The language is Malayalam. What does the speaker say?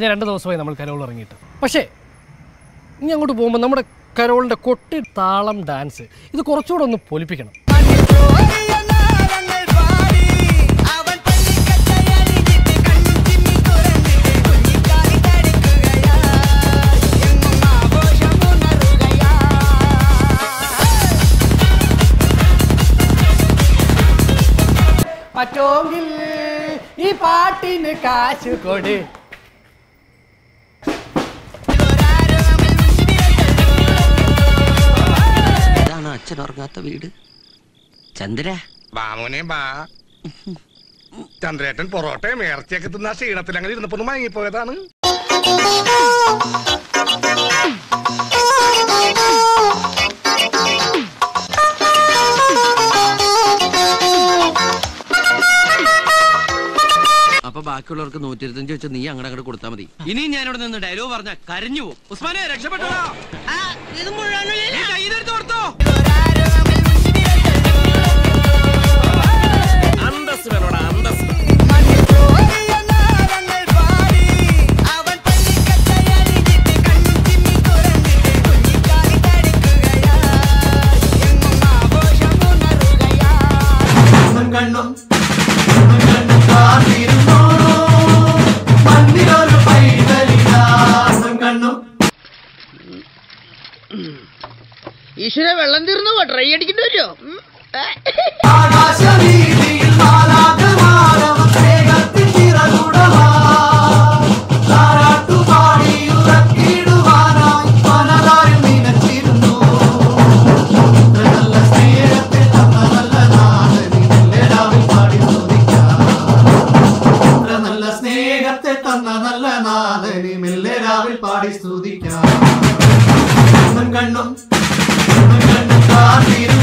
കഴിഞ്ഞ രണ്ട് ദിവസമായി നമ്മൾ കരോൾ ഇറങ്ങിയിട്ട് പക്ഷേ ഇനി അങ്ങോട്ട് പോകുമ്പോൾ നമ്മുടെ കരോളിൻ്റെ കൊട്ടി താളം ഡാൻസ് ഇത് കുറച്ചുകൂടെ ഒന്ന് പൊലിപ്പിക്കണം പറ്റോങ്കിൽ ഈ പാട്ടിന് കാശ് കൊട് ഇതാണ് അച്ഛൻ ഉറങ്ങാത്ത വീട് ചന്ദ്ര ബാമോനെ ബാ ചന്ദ്രേട്ടൻ പൊറോട്ടയും ഇറച്ചിയൊക്കെ തിന്ന ക്ഷീണത്തിൽ അങ്ങനെ ഇരുന്നപ്പോ ഒന്ന് മയങ്ങിപ്പോയതാണ് അപ്പൊ ബാക്കിയുള്ളവർക്ക് നൂറ്റി ഇരുപത്തഞ്ച് വെച്ച് നീ അങ്ങോട്ട് അങ്ങോട്ട് കൊടുത്താൽ മതി ഇനി ഞാൻ ഇവിടെ നിന്ന് ഡയലോഗ് പറഞ്ഞ കരഞ്ഞു പോകും ഉസ്മാനെ രക്ഷപ്പെട്ടോ കൊടുത്തോ അന്തസ് വേണോടാ അന്തസ് കണ്ണും കണ്ണും കാത്തിരുന്നോ മണ്ണിലൊരു പൈതലിനാസം കണ്ണും ഈശ്വര വെള്ളം തീർന്നു ട്രൈ അടിക്കേണ്ടി വരുമോ ആകാശവീതിയിൽ മാലാഖമാരവൻ സ്നേഹത്തിൻ ചിറകുടവാ. താരാട്ടുപാടി ഉറക്കിടുവാനായി മനതാരിൽ നിനച്ചിരുന്നു. ഇത്ര നല്ല സ്നേഹത്തെ തന്ന നല്ല നാഥനെ മെല്ലെരാവിൽ പാടി സ്തുതിക്കാം. ഇത്ര നല്ല സ്നേഹത്തെ തന്ന നല്ല നാഥനെ മെല്ലെരാവിൽ പാടി സ്തുതിക്കാം കണ്ണും കണ്ണും കണ്ണും കാത്തിരുന്നു